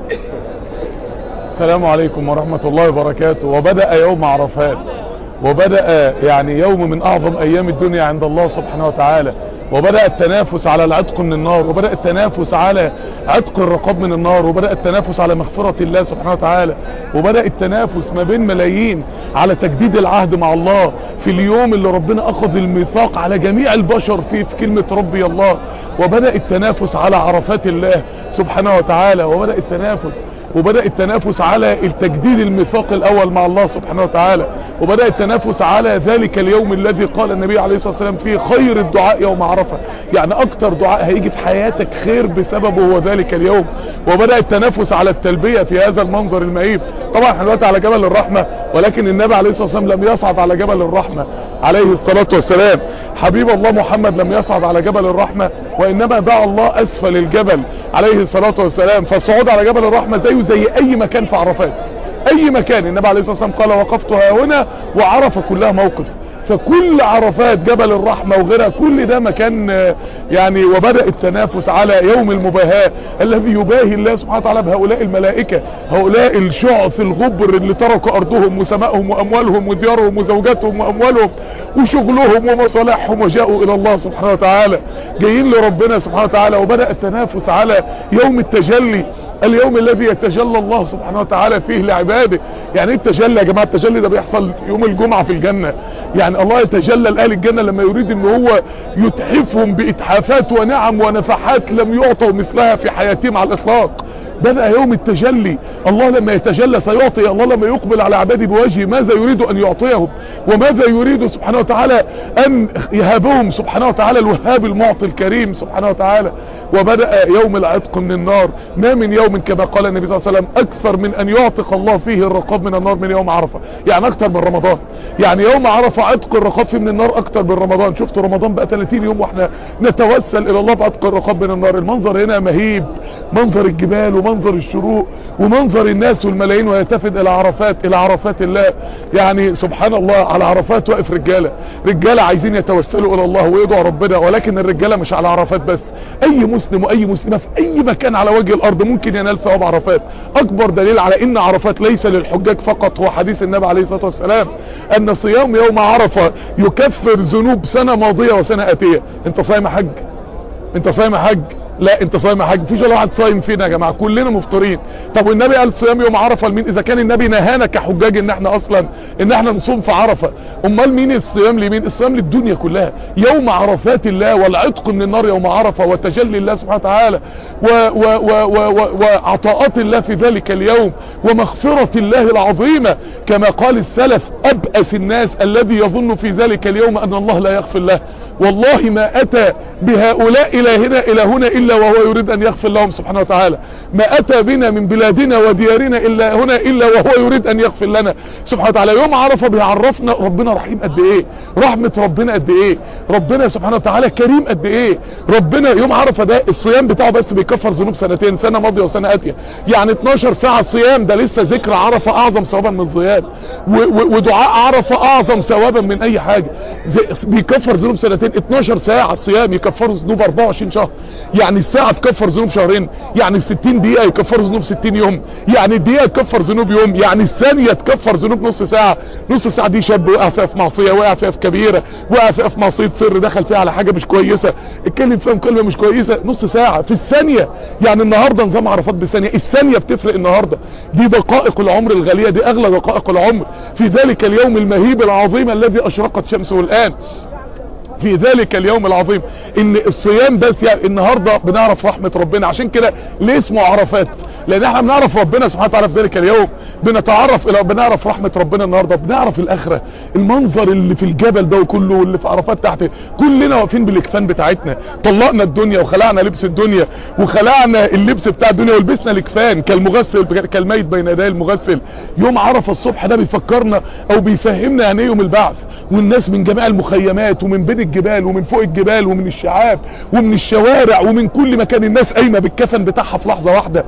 السلام عليكم ورحمة الله وبركاته وبدأ يوم عرفات وبدأ يعني يوم من أعظم أيام الدنيا عند الله سبحانه وتعالى وبدأ التنافس على العتق من النار وبدأ التنافس على عتق الرقاب من النار وبدأ التنافس على مغفرة الله سبحانه وتعالى وبدأ التنافس ما بين ملايين على تجديد العهد مع الله في اليوم اللي ربنا أخذ الميثاق على جميع البشر فيه في كلمة ربي الله وبدأ التنافس على عرفات الله سبحانه وتعالى وبدأ التنافس وبدأ التنافس على التجديد الميثاق الاول مع الله سبحانه وتعالى وبدأ التنافس على ذلك اليوم الذي قال النبي عليه الصلاة والسلام فيه خير الدعاء يوم عرفة يعني اكتر دعاء هيجي في حياتك خير بسببه هو ذلك اليوم وبدأ التنافس على التلبية في هذا المنظر المهيب طبعا احنا دلوقتي على جبل الرحمة ولكن النبي عليه الصلاة والسلام لم يصعد على جبل الرحمة عليه الصلاة والسلام حبيب الله محمد لم يصعد على جبل الرحمة وانما دعا الله اسفل الجبل عليه الصلاة والسلام فالصعود على جبل الرحمة زيه زي اي مكان في عرفات اي مكان النبي عليه الصلاة والسلام قال وقفت ها هنا وعرف كلها موقف فكل عرفات جبل الرحمة وغيرها كل ده مكان يعني وبدأ التنافس على يوم المباهاة الذي يباهي الله سبحانه وتعالى بهؤلاء الملائكة هؤلاء الشعث الغبر اللي تركوا أرضهم وسمائهم وأموالهم وديارهم وزوجاتهم وأموالهم وشغلهم ومصالحهم وجاءوا إلى الله سبحانه وتعالى جايين لربنا سبحانه وتعالى وبدأ التنافس على يوم التجلي اليوم الذي يتجلى الله سبحانه وتعالى فيه لعباده يعني ايه التجلى يا جماعة التجلي ده بيحصل يوم الجمعة في الجنة يعني الله يتجلى لأهل الجنة لما يريد ان هو يتحفهم بإتحافات ونعم ونفحات لم يعطوا مثلها في حياتهم على الإطلاق بدأ يوم التجلي الله لما يتجلى سيعطي الله لما يقبل على عباده بوجهه ماذا يريد أن يعطيهم وماذا يريد سبحانه وتعالى أن يهابهم سبحانه وتعالى الوهاب المعطي الكريم سبحانه وتعالى وبدأ يوم العتق من النار ما من يوم كما قال النبي صلى الله عليه وسلم أكثر من أن يعتق الله فيه الرقاب من النار من يوم عرفة يعني أكثر من رمضان يعني يوم عرفة عتق الرقاب فيه من النار أكثر من رمضان شفت رمضان بقى 30 يوم واحنا نتوسل إلى الله بعتق الرقاب من النار المنظر هنا مهيب منظر الجبال ومنظر الشروق ومنظر الناس والملايين ويتفد الى عرفات الى عرفات الله يعني سبحان الله على عرفات واقف رجالة رجالة عايزين يتوسلوا الى الله ويدعوا ربنا ولكن الرجالة مش على عرفات بس اي مسلم واي مسلمة في اي مكان على وجه الارض ممكن ينال ثواب عرفات اكبر دليل على ان عرفات ليس للحجاج فقط هو حديث النبي عليه الصلاة والسلام ان صيام يوم عرفة يكفر ذنوب سنة ماضية وسنة اتية انت صايم حج انت صايم حج لا انت صايم حاجه مفيش ولا واحد صايم فينا يا جماعه كلنا مفطرين طب والنبي قال صيام يوم عرفه لمين اذا كان النبي نهانا كحجاج ان احنا اصلا ان احنا نصوم في عرفه امال مين الصيام لمين الصيام للدنيا كلها يوم عرفات الله والعتق من النار يوم عرفه وتجلي الله سبحانه وتعالى وعطاءات الله في ذلك اليوم ومغفره الله العظيمه كما قال السلف ابأس الناس الذي يظن في ذلك اليوم ان الله لا يغفر له والله ما اتى بهؤلاء الى هنا الى هنا إلا وهو يريد أن يغفر لهم سبحانه وتعالى ما أتى بنا من بلادنا وديارنا إلا هنا إلا وهو يريد أن يغفر لنا سبحانه وتعالى يوم عرفة بيعرفنا ربنا رحيم قد إيه رحمة ربنا قد إيه ربنا سبحانه وتعالى كريم قد إيه ربنا يوم عرفة ده الصيام بتاعه بس بيكفر ذنوب سنتين سنة ماضية وسنة آتية يعني 12 ساعة صيام ده لسه ذكر عرفة أعظم ثوابا من الصيام ودعاء عرفة أعظم ثوابا من أي حاجة بيكفر ذنوب سنتين 12 ساعة صيام يكفروا ذنوب 24 شهر يعني الساعة تكفر ذنوب شهرين يعني الستين دقيقة يكفر ذنوب ستين يوم يعني الدقيقة تكفر ذنوب يوم يعني الثانية تكفر ذنوب نص ساعة نص ساعة دي شاب وقع فيها في معصية وقع فيها في كبيرة وقع فيها في معصية سر دخل فيها على حاجة مش كويسة اتكلم فيها مكالمة مش كويسة نص ساعة في الثانية يعني النهاردة نظام عرفات بالثانية الثانية بتفرق النهاردة دي دقائق العمر الغالية دي اغلى دقائق العمر في ذلك اليوم المهيب العظيم الذي اشرقت شمسه الان في ذلك اليوم العظيم ان الصيام بس يعني النهاردة بنعرف رحمة ربنا عشان كده ليه اسمه عرفات لان احنا بنعرف ربنا سبحانه وتعالى في ذلك اليوم بنتعرف الى بنعرف رحمة ربنا النهاردة بنعرف الاخرة المنظر اللي في الجبل ده وكله واللي في عرفات تحت كلنا واقفين بالاكفان بتاعتنا طلقنا الدنيا وخلعنا لبس الدنيا وخلعنا اللبس بتاع الدنيا ولبسنا الاكفان كالمغسل كالميت بين يدي المغسل يوم عرفة الصبح ده بيفكرنا او بيفهمنا يعني ايه يوم البعث والناس من جميع المخيمات ومن بين الجبال ومن فوق الجبال ومن الشعاب ومن الشوارع ومن كل مكان الناس قايمه بالكفن بتاعها في لحظه واحده زي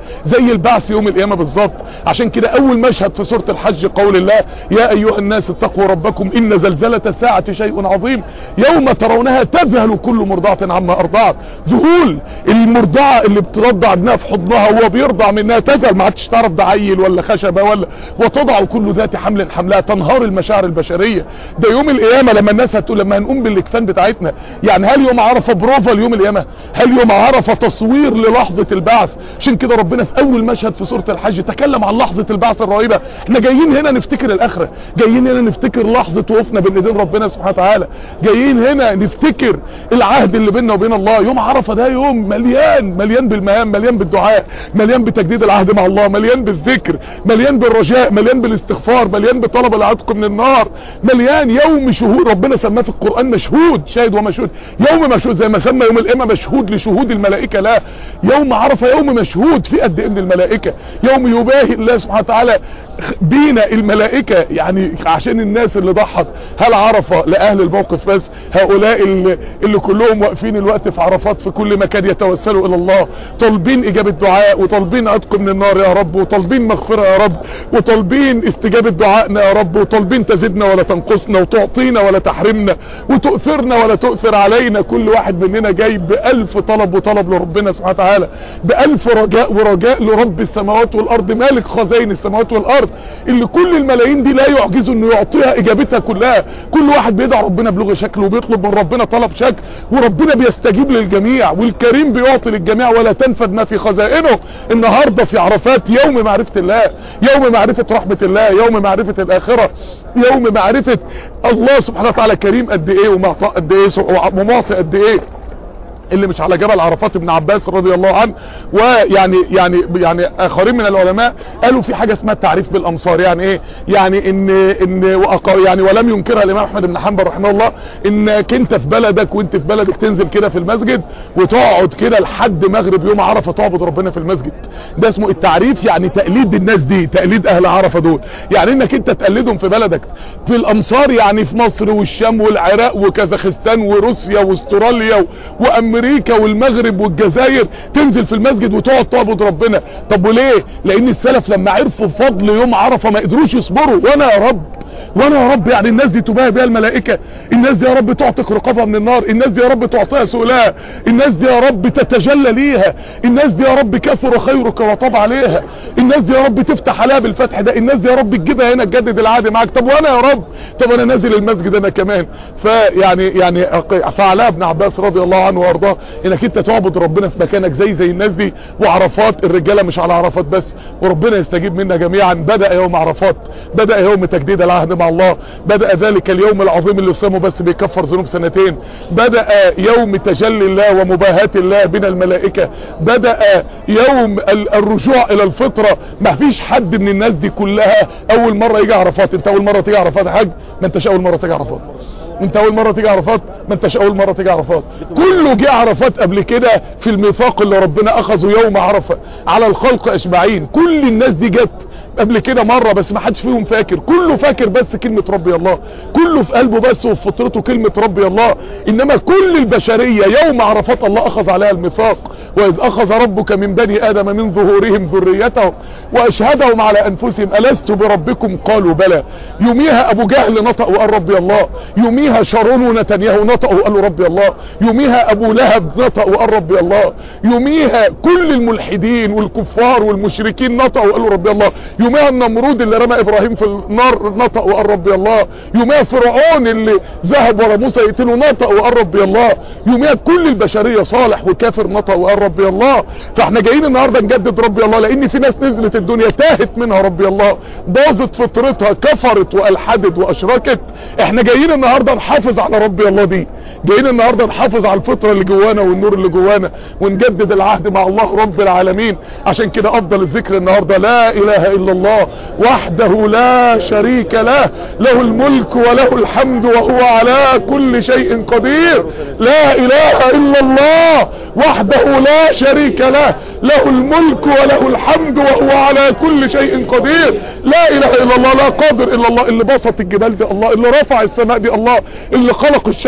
زي البعث يوم القيامة بالظبط عشان كده اول مشهد في سورة الحج قول الله يا ايها الناس اتقوا ربكم ان زلزلة الساعة شيء عظيم يوم ترونها تذهل كل مرضعة عما ارضعت ذهول المرضعة اللي بترضع ابنها في حضنها وهو بيرضع منها تذهل ما عادش تعرف ده عيل ولا خشبة ولا وتضع كل ذات حمل حملها تنهار المشاعر البشرية ده يوم القيامة لما الناس هتقول لما هنقوم بالاكفان بتاعتنا يعني هل يوم عرفة بروفا ليوم القيامة هل يوم عرفة تصوير للحظة البعث عشان كده ربنا في اول مشهد في سورة الحج تكلم عن لحظة البعث الرهيبة احنا جايين هنا نفتكر الاخرة جايين هنا نفتكر لحظة وقفنا بين ايدين ربنا سبحانه وتعالى جايين هنا نفتكر العهد اللي بيننا وبين الله يوم عرفة ده يوم مليان مليان بالمهام مليان بالدعاء مليان بتجديد العهد مع الله مليان بالذكر مليان بالرجاء مليان بالاستغفار مليان بطلب العتق من النار مليان يوم شهود ربنا سماه في القرآن مشهود شاهد ومشهود يوم مشهود زي ما سمى يوم القيامة مشهود لشهود الملائكة لا يوم عرفة يوم مشهود في قد ايه من الملائكة يوم يباهي الله سبحانه وتعالى بينا الملائكة يعني عشان الناس اللي ضحت هل عرفة لأهل الموقف بس هؤلاء اللي, اللي كلهم واقفين الوقت في عرفات في كل مكان يتوسلوا إلى الله طالبين إجابة دعاء وطالبين عتق من النار يا رب وطالبين مغفرة يا رب وطالبين استجابة دعائنا يا رب وطالبين تزيدنا ولا تنقصنا وتعطينا ولا تحرمنا وتؤثرنا ولا تؤثر علينا كل واحد مننا جاي بألف طلب وطلب لربنا سبحانه وتعالى بألف رجاء ورجاء لرب السماوات والأرض مالك خزائن السماوات والأرض اللي كل الملايين دي لا يعجزوا انه يعطيها اجابتها كلها كل واحد بيدعى ربنا بلغة شكل وبيطلب من ربنا طلب شكل وربنا بيستجيب للجميع والكريم بيعطي للجميع ولا تنفد ما في خزائنه النهاردة في عرفات يوم معرفة الله يوم معرفة رحمة الله يوم معرفة الاخرة يوم معرفة الله سبحانه وتعالى كريم قد ايه ومعطاء قد ايه ومعطي قد ايه اللي مش على جبل عرفات ابن عباس رضي الله عنه ويعني يعني يعني اخرين من العلماء قالوا في حاجه اسمها التعريف بالامصار يعني ايه يعني ان ان يعني ولم ينكرها الامام احمد بن حنبل رحمه الله انك انت في بلدك وانت في بلدك تنزل كده في المسجد وتقعد كده لحد مغرب يوم عرفه تعبد ربنا في المسجد ده اسمه التعريف يعني تقليد الناس دي تقليد اهل عرفه دول يعني انك انت تقلدهم في بلدك في الامصار يعني في مصر والشام والعراق وكازاخستان وروسيا واستراليا وامريكا امريكا والمغرب والجزائر تنزل في المسجد وتقعد تعبد ربنا طب وليه لان السلف لما عرفوا فضل يوم عرفة ما قدروش يصبروا وانا يا رب وانا يا رب يعني الناس دي تباهي بها الملائكة الناس دي يا رب تعتق رقابها من النار الناس دي يا رب تعطيها سؤلها الناس دي يا رب تتجلى ليها الناس دي يا رب كفر خيرك وطاب عليها الناس دي يا رب تفتح عليها بالفتح ده الناس دي يا رب تجيبها هنا تجدد العهد معاك طب وانا يا رب طب انا نازل المسجد انا كمان فيعني يعني فعلها ابن عباس رضي الله عنه وارضاه انك انت تعبد ربنا في مكانك زي زي الناس دي وعرفات الرجاله مش على عرفات بس وربنا يستجيب منا جميعا بدا يوم عرفات بدا يوم تجديد العهد مع الله بدأ ذلك اليوم العظيم اللي صامه بس بيكفر ذنوب سنتين بدأ يوم تجلي الله ومباهاة الله بين الملائكة بدأ يوم الرجوع الى الفطرة ما فيش حد من الناس دي كلها اول مرة يجي عرفات انت اول مرة تيجي عرفات يا حاج ما انتش اول مرة تيجي عرفات انت اول مرة تيجي عرفات ما انتش اول مرة تيجي عرفات كله جه عرفات قبل كده في الميثاق اللي ربنا اخذه يوم عرفة على الخلق اجمعين كل الناس دي جت قبل كده مرة بس ما حدش فيهم فاكر كله فاكر بس كلمة ربي الله كله في قلبه بس وفي فطرته كلمة ربي الله انما كل البشرية يوم عرفات الله اخذ عليها الميثاق واذ اخذ ربك من بني ادم من ظهورهم ذريتهم واشهدهم على انفسهم الست بربكم قالوا بلى يوميها ابو جهل نطق وقال ربي الله يوميها شارون ونتنياهو نطق وقالوا ربي الله يوميها ابو لهب نطق وقال ربي الله يوميها كل الملحدين والكفار والمشركين نطقوا وقالوا ربي الله يوميها النمرود اللي رمى ابراهيم في النار نطق وقال ربي الله يوميها فرعون اللي ذهب ورا موسى يقتله نطق وقال ربي الله يوميها كل البشرية صالح وكافر نطق وقال ربي الله فاحنا جايين النهاردة نجدد ربي الله لان في ناس نزلت الدنيا تاهت منها ربي الله باظت فطرتها كفرت والحدت واشركت احنا جايين النهاردة نحافظ على ربي الله دي جايين النهاردة نحافظ على الفطرة اللي جوانا والنور اللي جوانا ونجدد العهد مع الله رب العالمين عشان كده افضل الذكر النهاردة لا اله الا الله وحده لا شريك له له الملك وله الحمد وهو على كل شيء قدير لا اله الا الله وحده لا شريك له له الملك وله الحمد وهو على كل شيء قدير لا اله الا الله لا قادر الا الله اللي بسط الجبال دي الله اللي رفع السماء دي الله اللي خلق الشمس دي الله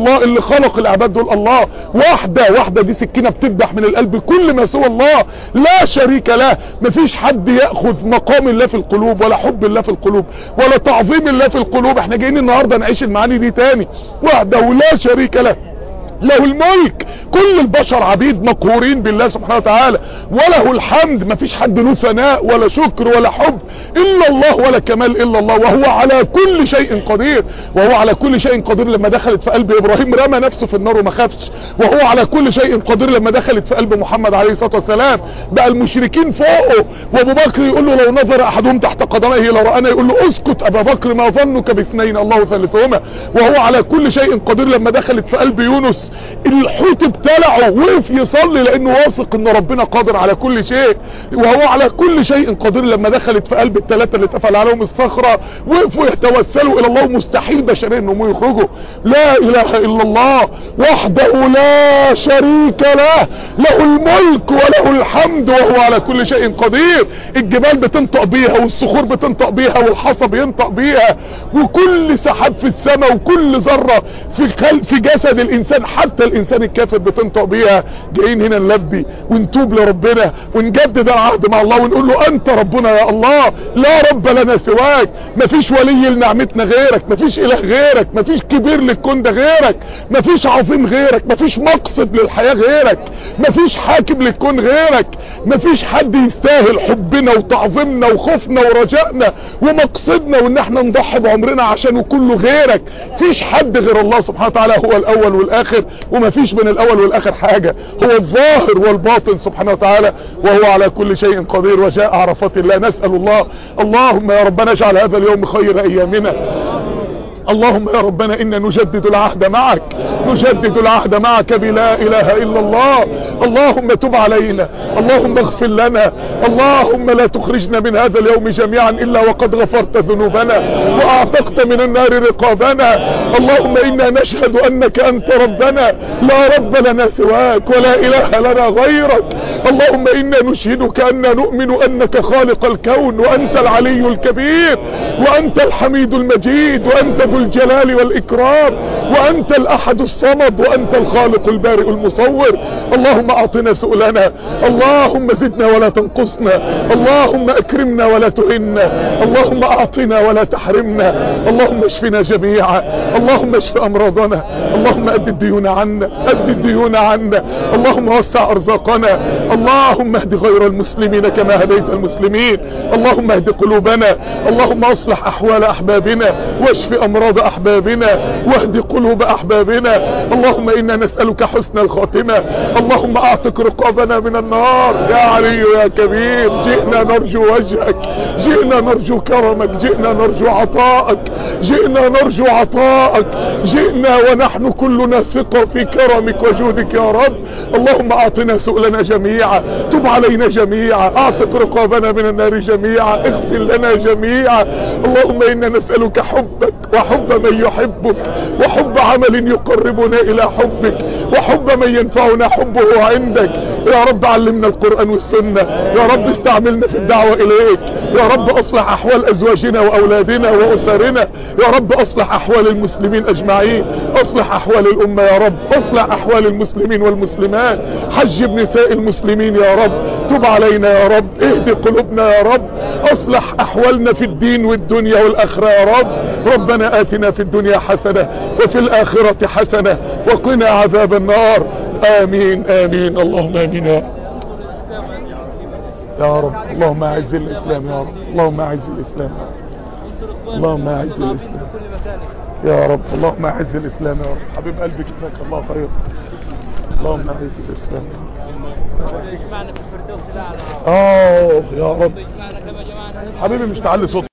الله اللي خلق العباد دول الله واحدة واحدة دي سكينة بتذبح من القلب كل ما سوى الله لا شريك له مفيش حد يأخذ مقام الله في القلوب ولا حب الله في القلوب ولا تعظيم الله في القلوب احنا جايين النهاردة نعيش المعاني دي تاني وحده ولا شريك له له الملك كل البشر عبيد مقهورين بالله سبحانه وتعالى وله الحمد مفيش حد له ثناء ولا شكر ولا حب الا الله ولا كمال الا الله وهو على كل شيء قدير وهو على كل شيء قدير لما دخلت في قلب ابراهيم رمى نفسه في النار وما خافش وهو على كل شيء قدير لما دخلت في قلب محمد عليه الصلاه والسلام بقى المشركين فوقه وابو بكر يقول له لو نظر احدهم تحت قدميه لرانا يقول له اسكت ابا بكر ما ظنك باثنين الله ثالثهما وهو على كل شيء قدير لما دخلت في قلب يونس الحوت ابتلعه وقف يصلي لانه واثق ان ربنا قادر على كل شيء وهو على كل شيء قدير لما دخلت في قلب الثلاثه اللي اتقفل عليهم الصخره وقفوا يتوسلوا الى الله مستحيل بشريا انهم يخرجوا لا اله الا الله وحده لا شريك له له الملك وله الحمد وهو على كل شيء قدير الجبال بتنطق بيها والصخور بتنطق بيها والحصى بينطق بيها وكل سحاب في السماء وكل ذره في خل... في جسد الانسان حتى الانسان الكافر بتنطق بيها جايين هنا نلبي ونتوب لربنا ونجدد العهد مع الله ونقول له انت ربنا يا الله لا رب لنا سواك مفيش ولي لنعمتنا غيرك مفيش اله غيرك مفيش كبير للكون ده غيرك مفيش عظيم غيرك مفيش مقصد للحياة غيرك مفيش حاكم للكون غيرك مفيش حد يستاهل حبنا وتعظيمنا وخوفنا ورجائنا ومقصدنا وان احنا نضحي بعمرنا عشانه كله غيرك فيش حد غير الله سبحانه وتعالى هو الاول والاخر ومفيش بين الاول والاخر حاجة هو الظاهر والباطن سبحانه وتعالى وهو على كل شيء قدير وجاء عرفات الله نسأل الله اللهم يا ربنا اجعل هذا اليوم خير ايامنا اللهم يا ربنا إنا نجدد العهد معك نجدد العهد معك بلا إله إلا الله اللهم تب علينا اللهم اغفر لنا اللهم لا تخرجنا من هذا اليوم جميعا إلا وقد غفرت ذنوبنا وأعتقت من النار رقابنا اللهم إنا نشهد أنك أنت ربنا لا رب لنا سواك ولا إله لنا غيرك اللهم إنا نشهدك أن نؤمن أنك خالق الكون وأنت العلي الكبير وأنت الحميد المجيد وأنت ذو الجلال والإكرام وأنت الأحد الصمد وأنت الخالق البارئ المصور اللهم أعطنا سؤلنا اللهم زدنا ولا تنقصنا اللهم أكرمنا ولا تهنا اللهم أعطنا ولا تحرمنا اللهم اشفنا جميعا اللهم اشف أمراضنا اللهم أد الديون عنا أد الديون عنا اللهم وسع أرزاقنا اللهم اهد غير المسلمين كما هديت المسلمين اللهم اهد قلوبنا اللهم اصلح أحوال أحبابنا واشف أمراض أحبابنا واهد قلوب أحبابنا اللهم إنا نسألك حسن الخاتمة اللهم أعتق رقابنا من النار يا علي يا كبير جئنا نرجو وجهك جئنا نرجو كرمك جئنا نرجو عطاءك جئنا نرجو عطاءك جئنا ونحن كلنا ثقة في كرمك وجودك يا رب اللهم أعطنا سؤلنا جميعا تب علينا جميعا أعتق رقابنا من النار جميعا اغفر لنا جميعا اللهم إنا نسألك حبك وحب من يحبك وحب عمل يقربنا إلى حبك وحب من ينفعنا حبه عندك يا رب علمنا القرآن والسنة يا رب استعملنا في الدعوة إليك يا رب أصلح أحوال أزواجنا وأولادنا وأسرنا يا رب أصلح أحوال المسلمين أجمعين أصلح أحوال الأمة يا رب أصلح أحوال المسلمين والمسلمات حجب نساء المسلمين يا رب تب علينا يا رب اهد قلوبنا يا رب أصلح أحوالنا في الدين والدنيا والآخرة يا رب ربنا آتنا في الدنيا حسنة وفي الآخرة حسنة وقنا عذاب النار آمين آمين اللهم آمين يا رب يا رب اللهم اعز الاسلام يا رب اللهم اعز الاسلام يا رب اللهم اعز الاسلام يا رب اللهم اعز الاسلام يا رب حبيب قلبي جزاك الله خير اللهم اعز الاسلام يجمعنا في الفردوس الاعلى اه يا رب يجمعنا كما جمعنا حبيبي مش تعلي صوتك